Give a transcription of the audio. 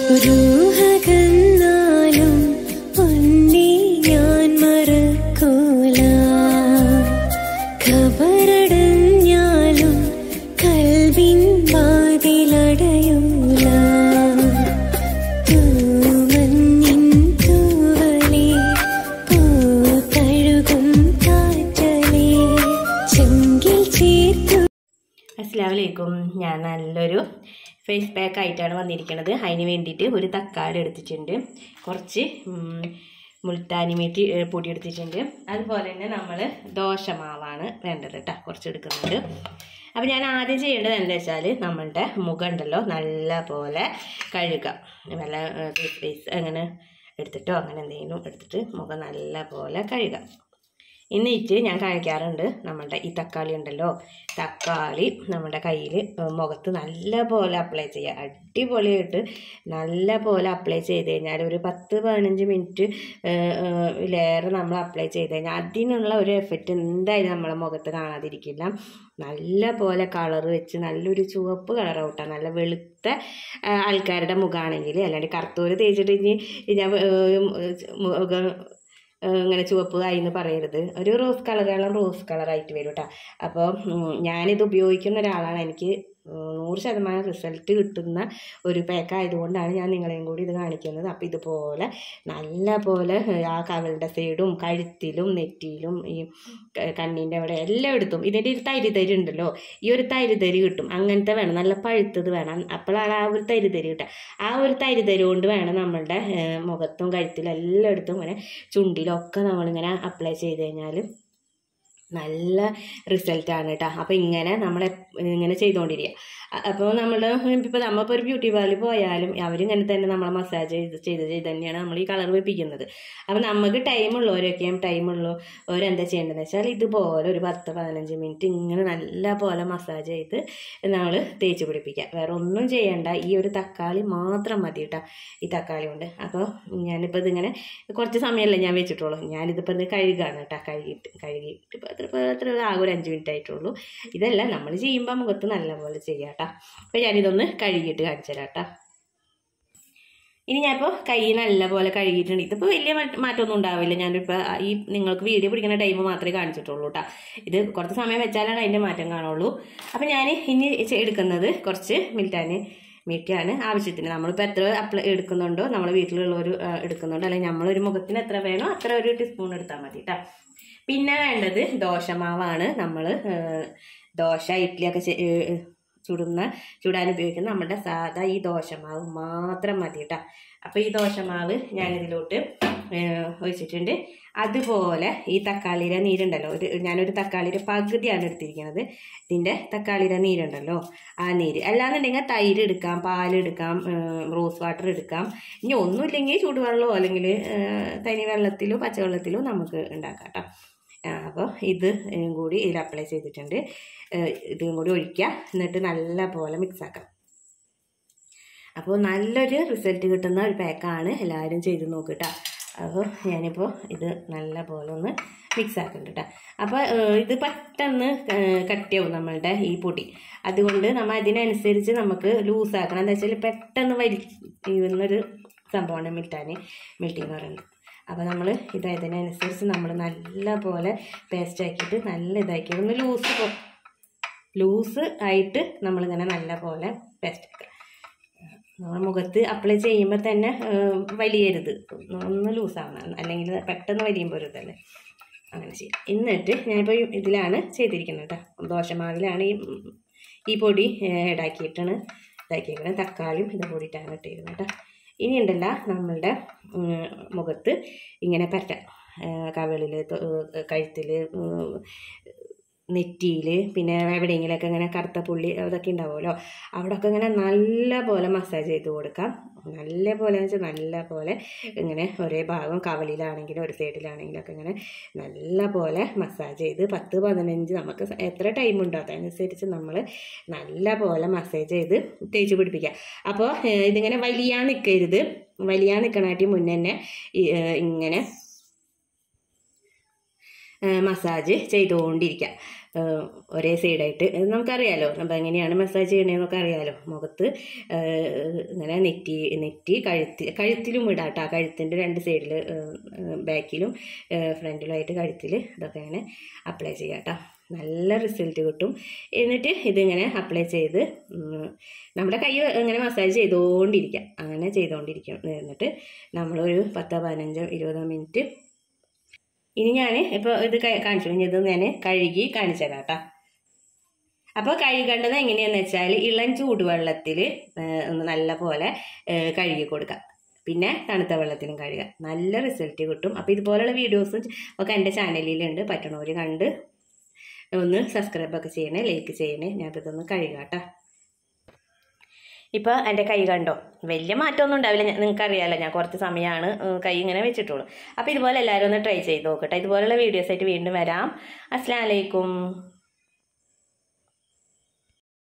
റൂഹകന്നാലും ഒന്നേ ഞാൻ മറക്കൂല ഖബറടഞ്ഞാലും കൽവിൻ വാതിലടയൂല തൂമഞ്ഞിൻ തൂവലേ പൂത്തഴുകും കാറ്റലേ ചെങ്കിൽ ചേർത്തു അസ്സാം വലൈക്കും ഞാൻ നല്ലൊരു ഫേസ് പാക്ക് ആയിട്ടാണ് വന്നിരിക്കുന്നത് അതിന് വേണ്ടിയിട്ട് ഒരു തക്കാളി എടുത്തിട്ടുണ്ട് കുറച്ച് ഉം, മുൾത്താനി മീറ്റി ഏ, പൊടി എടുത്തിട്ടുണ്ട് അതുപോലെ തന്നെ നമ്മൾ ദോശമാവാണ് വേണ്ടത് കേട്ടോ കുറച്ച് എടുക്കുന്നുണ്ട് അപ്പോൾ ഞാൻ ആദ്യം ചെയ്യേണ്ടത് എന്താ വെച്ചാൽ നമ്മളുടെ മുഖം ഉണ്ടല്ലോ നല്ല പോലെ കഴുകാം വല്ല ഫേസ് പേസ് അങ്ങനെ എടുത്തിട്ടോ അങ്ങനെ എന്തെങ്കിലും എടുത്തിട്ട് മുഖം നല്ല പോലെ കഴുകാം എന്നിട്ട് ഞാൻ കാണിക്കാറുണ്ട് നമ്മളുടെ ഈ തക്കാളി ഉണ്ടല്ലോ തക്കാളി നമ്മുടെ കയ്യിൽ മുഖത്ത് നല്ല പോലെ അപ്ലൈ ചെയ്യുക അടിപൊളിയായിട്ട് നല്ല പോലെ അപ്ലൈ ചെയ്ത് കഴിഞ്ഞാൽ ഒരു പത്ത് പതിനഞ്ച് മിനിറ്റ് ലേറെ നമ്മൾ അപ്ലൈ ചെയ്ത് കഴിഞ്ഞാൽ അതിനുള്ള ഒരു എഫക്റ്റ് എന്തായാലും നമ്മളെ മുഖത്ത് കാണാതിരിക്കില്ല നല്ല പോലെ കളർ വെച്ച് നല്ലൊരു ചുവപ്പ് കളറാവട്ടെ നല്ല വെളുത്ത ആ, ആൾക്കാരുടെ മുഖമാണെങ്കിൽ അല്ലാണ്ട് കറുത്തോര് തേച്ചിട്ട് ഇനി ഞാൻ ഏഹ്, മുഖം ഏഹ് ഇങ്ങനെ ചുവപ്പ് ആയി എന്ന് പറയരുത് ഒരു റോസ് കളറെല്ലാം റോസ് കളറായിട്ട് വരും കേട്ടോ അപ്പോൾ ഞാനിത് ഉപയോഗിക്കുന്ന ഒരാളാണ് എനിക്ക് ഉം, നൂറ് ശതമാനം റിസൾട്ട് കിട്ടുന്ന ഒരു പാക്ക് ആയതുകൊണ്ടാണ് ഞാൻ നിങ്ങളെയും കൂടി ഇത് കാണിക്കുന്നത് അപ്പോൾ ഇതുപോലെ നല്ല പോലെ ആ കവളുടെ സൈഡും കഴുത്തിലും നെറ്റിയിലും ഈ ക- കണ്ണിൻ്റെ അവിടെ എല്ലായിടത്തും ഇതിൻ്റെ ഒരു തരിതരി ഉണ്ടല്ലോ ഈ ഒരു തരിതരി കിട്ടും അങ്ങനത്തെ വേണം നല്ല പഴുത്തത് വേണം അപ്പോഴാണ് ആ ഒരു തരിതരി കിട്ടുക ആ ഒരു തരിതരി കൊണ്ട് വേണം നമ്മളുടെ ഏഹ്, മുഖത്തും കഴുത്തിലും എല്ലായിടത്തും ഇങ്ങനെ ചുണ്ടിലൊക്കെ നമ്മളിങ്ങനെ അപ്ലൈ ചെയ്ത് കഴിഞ്ഞാൽ നല്ല റിസൾട്ടാണ് കേട്ടോ അപ്പോൾ ഇങ്ങനെ നമ്മൾ ഇങ്ങനെ ചെയ്തുകൊണ്ടിരിക്കുക അപ്പോൾ നമ്മൾ ഇപ്പോൾ നമ്മളിപ്പോൾ ഒരു ബ്യൂട്ടി പാർലറിൽ പോയാലും അവരിങ്ങനെ തന്നെ നമ്മളെ മസാജ് ചെയ്ത് ചെയ്ത് ചെയ്ത് തന്നെയാണ് നമ്മൾ ഈ കളർ വെപ്പിക്കുന്നത് അപ്പോൾ നമുക്ക് ടൈമുള്ളവരൊക്കെയും ടൈമുള്ളവരെന്താ ചെയ്യേണ്ടതെന്ന് വെച്ചാൽ ഇതുപോലെ ഒരു പത്ത് പതിനഞ്ച് മിനിറ്റ് ഇങ്ങനെ നല്ല പോലെ മസാജ് ചെയ്ത് നമ്മൾ തേച്ച് പിടിപ്പിക്കുക വേറെ ഒന്നും ചെയ്യണ്ട ഈ ഒരു തക്കാളി മാത്രം മതി കേട്ടോ ഈ തക്കാളി കൊണ്ട് അപ്പോൾ ഞാനിപ്പോൾ ഇതിങ്ങനെ കുറച്ച് സമയമല്ലേ ഞാൻ വെച്ചിട്ടുള്ളൂ ഞാനിതിപ്പോൾ ഇത് കഴുകാണ് കേട്ടോ കഴുകിയിട്ട് കഴുകിയിട്ട് ഇപ്പോൾ എത്ര ഇപ്പോൾ എത്ര ആകെ ഒരു അഞ്ച് മിനിറ്റ് ആയിട്ടുള്ളൂ ഇതല്ല നമ്മൾ ചെയ്യുമ്പോൾ മുഖത്ത് നല്ലപോലെ ചെയ്യാം കേട്ടോ അപ്പോൾ ഞാനിതൊന്ന് കഴുകിയിട്ട് കാണിച്ചു തരാം കേട്ടോ ഇനി ഞാനിപ്പോൾ കൈ നല്ലപോലെ കഴുകിയിട്ടുണ്ട് ഇതിപ്പോൾ വലിയ മാറ്റ- മാറ്റമൊന്നും ഉണ്ടാവില്ല ഞാനിപ്പോൾ ഈ നിങ്ങൾക്ക് വീഡിയോ പിടിക്കുന്ന ടൈം മാത്രമേ കാണിച്ചിട്ടുള്ളൂ കേട്ടോ ഇത് കുറച്ച് സമയം വെച്ചാലാണ് അതിൻ്റെ മാറ്റം കാണുള്ളൂ അപ്പോൾ ഞാൻ ഇനി ചെ- എടുക്കുന്നത് കുറച്ച് മിൽറ്റാന് മീറ്റിയാണ് ആവശ്യത്തിന് നമ്മളിപ്പോൾ എത്ര അപ്ലൈ എടുക്കുന്നുണ്ടോ നമ്മൾ വീട്ടിലുള്ളവർ എടുക്കുന്നുണ്ടോ അല്ലെങ്കിൽ നമ്മളൊരു മുഖത്തിന് എത്ര വേണോ അത്ര ഒരു ടീസ്പൂൺ എടുത്താൽ മതി കേട്ടോ പിന്നെ വേണ്ടത് ദോശമാവാണ് നമ്മൾ ദോശ ഇഡ്ഡലിയൊക്കെ ചെ- ഏ, ചുടുന്ന ചുടാൻ ഉപയോഗിക്കുന്ന നമ്മുടെ സാധാ ഈ ദോശമാവ് മാത്രം മതി കേട്ടോ അപ്പോൾ ഈ ദോശമാവ് ഞാനിതിലോട്ട് ഏ, ഒഴിച്ചിട്ടുണ്ട് അതുപോലെ ഈ തക്കാളിയുടെ നീരുണ്ടല്ലോ ഒരു ഞാനൊരു തക്കാളിയുടെ പകുതിയാണ് എടുത്തിരിക്കുന്നത് ഇതിൻ്റെ തക്കാളിയുടെ നീരുണ്ടല്ലോ ആ നീര് അല്ലാന്നുണ്ടെങ്കിൽ തൈര് എടുക്കാം പാലെടുക്കാം ഏ, റോസ് വാട്ടർ എടുക്കാം ഇനി ഒന്നുമില്ലെങ്കിൽ ചൂടുവെള്ളമോ അല്ലെങ്കിൽ ഏ, തനി വെള്ളത്തിലോ പച്ചവെള്ളത്തിലോ നമുക്ക് ഉണ്ടാക്കാം കേട്ടോ അപ്പോൾ ഇത് ഏം കൂടി ഇതിൽ അപ്ലൈ ചെയ്തിട്ടുണ്ട് ഏഹ് ഇതും കൂടി ഒഴിക്കുക എന്നിട്ട് നല്ല പോലെ മിക്സ് ആക്കാം അപ്പോൾ നല്ലൊരു റിസൾട്ട് കിട്ടുന്ന ഒരു പാക്കാണ് എല്ലാവരും ചെയ്ത് നോക്കിട്ടോ അപ്പോൾ ഞാനിപ്പോൾ ഇത് നല്ല പോലെ ഒന്ന് മിക്സ് ആക്കുന്നുണ്ട് കേട്ടോ അപ്പോൾ ഏഹ് ഇത് പെട്ടെന്ന് ഏഹ് കട്ടിയാവും നമ്മളുടെ ഈ പൊടി അതുകൊണ്ട് നമ്മൾ അതിനനുസരിച്ച് നമുക്ക് ലൂസാക്കണം എന്താ വെച്ചാൽ പെട്ടെന്ന് വലി ഒരു സംഭവമാണ് മിൽട്ടാന് മിൽട്ടി എന്ന് പറയുന്നത് അപ്പോൾ നമ്മൾ ഇത് അതിനനുസരിച്ച് നമ്മൾ നല്ല പോലെ പേസ്റ്റ് ആക്കിയിട്ട് നല്ല ഇതാക്കി ഒന്ന് ലൂസ് ലൂസ് ആയിട്ട് നമ്മളിങ്ങനെ നല്ല പോലെ പേസ്റ്റ് ആക്കുക നമ്മൾ മുഖത്ത് അപ്ലൈ ചെയ്യുമ്പോൾ തന്നെ ഏഹ്, വലിയരുത് ഒന്ന് ലൂസാവണം അല്ലെങ്കിൽ പെട്ടെന്ന് വലിയുമ്പോൾ ഒരു ഇതല്ലേ അങ്ങനെ ചെയ്യും എന്നിട്ട് ഞാനിപ്പോൾ ഇതിലാണ് ചെയ്തിരിക്കുന്നത് കേട്ടോ ദോശമാവിലാണ് ഈ ഈ പൊടി ഇടാക്കിയിട്ടാണ് ഇതാക്കിയിരിക്കുന്നത് തക്കാളിയും ഇത് കൂടിയിട്ടാണ് ഇട്ടിരിക്കുന്നത് കേട്ടോ ഇനി ഉണ്ടല്ല നമ്മളുടെ ഉം, മുഖത്ത് ഇങ്ങനെ പരട്ടാം കവിളിൽ കഴുത്തിൽ നെറ്റിയിൽ പിന്നെ എവിടെയെങ്കിലുമൊക്കെ ഇങ്ങനെ കറുത്ത പുള്ളി അതൊക്കെ ഉണ്ടാവുമല്ലോ അവിടെയൊക്കെ ഇങ്ങനെ നല്ല പോലെ മസാജ് ചെയ്ത് കൊടുക്കാം നല്ല പോലെ എന്ന് വെച്ചാൽ നല്ല പോലെ ഇങ്ങനെ ഒരേ ഭാഗം കവളിലാണെങ്കിലും ഒരു സൈഡിലാണെങ്കിലും ഒക്കെ ഇങ്ങനെ നല്ല പോലെ മസാജ് ചെയ്ത് പത്ത് പതിനഞ്ച് നമുക്ക് എത്ര ടൈം ഉണ്ടോ അതനുസരിച്ച് നമ്മൾ നല്ല പോലെ മസാജ് ചെയ്ത് തേച്ച് പിടിപ്പിക്കുക അപ്പോൾ ഏഹ്, ഇതിങ്ങനെ വലിയാൻ നിൽക്കരുത് വലിയാൻ നിൽക്കണാട്ടി മുന്നേ തന്നെ ഈ, ഏഹ്, ഇങ്ങനെ മസാജ് ചെയ്തുകൊണ്ടിരിക്കുക ഏഹ്, ഒരേ സൈഡായിട്ട് ഇത് നമുക്കറിയാലോ നമ്മൾ എങ്ങനെയാണ് മസാജ് ചെയ്യണതെന്നൊക്കെ അറിയാലോ മുഖത്ത് ഏഹ്, ഇങ്ങനെ നെറ്റി നെറ്റി കഴുത്തിൽ കഴുത്തിലും ഇടാം കേട്ടോ കഴുത്തിൻ്റെ രണ്ട് സൈഡിൽ ബാക്കിലും ഫ്രണ്ടിലുമായിട്ട് കഴുത്തിൽ ഇതൊക്കെ ഇങ്ങനെ അപ്ലൈ ചെയ്യാം കേട്ടോ നല്ല റിസൾട്ട് കിട്ടും എന്നിട്ട് ഇതിങ്ങനെ അപ്ലൈ ചെയ്ത് ഉം, നമ്മുടെ കൈ ഇങ്ങനെ മസാജ് ചെയ്തുകൊണ്ടിരിക്കുക അങ്ങനെ ചെയ്തുകൊണ്ടിരിക്കണം എന്നിട്ട് നമ്മളൊരു പത്തോ പതിനഞ്ചോ ഇരുപതോ മിനിറ്റ് ഇനി ഞാൻ ഇപ്പോൾ ഇത് ക- കാണിച്ചു ഇനി ഇത് ഞാൻ കഴുകി കാണിച്ചു തരാം കേട്ടോ അപ്പോൾ കഴുകേണ്ടത് എങ്ങനെയാണെന്ന് വെച്ചാൽ ഇളം ചൂടുവെള്ളത്തിൽ ഒന്ന് നല്ല പോലെ ഏഹ്, കഴുകി കൊടുക്കുക പിന്നെ തണുത്ത വെള്ളത്തിലും കഴുകുക നല്ല റിസൾട്ട് കിട്ടും അപ്പോൾ ഇതുപോലുള്ള വീഡിയോസും ഒക്കെ എൻ്റെ ചാനലിലുണ്ട് പറ്റണവർ കണ്ട് ഒന്ന് സബ്സ്ക്രൈബ് ഒക്കെ ചെയ്യണേ ലൈക്ക് ചെയ്യണേ ഞാൻ ഇതൊന്ന് കഴുകാം കേട്ടോ ഇപ്പോൾ എൻ്റെ കൈ കണ്ടോ വലിയ മാറ്റമൊന്നും ഉണ്ടാവില്ല നിങ്ങൾക്ക് അറിയാമല്ലോ ഞാൻ കുറച്ച് സമയമാണ് ഏഹ്, കൈ ഇങ്ങനെ വെച്ചിട്ടുള്ളൂ അപ്പോൾ ഇതുപോലെ എല്ലാവരും ഒന്ന് ട്രൈ ചെയ്ത് നോക്കട്ടെ ഇതുപോലുള്ള വീഡിയോസ് ആയിട്ട് വീണ്ടും വരാം അസ്സാം വലൈക്കും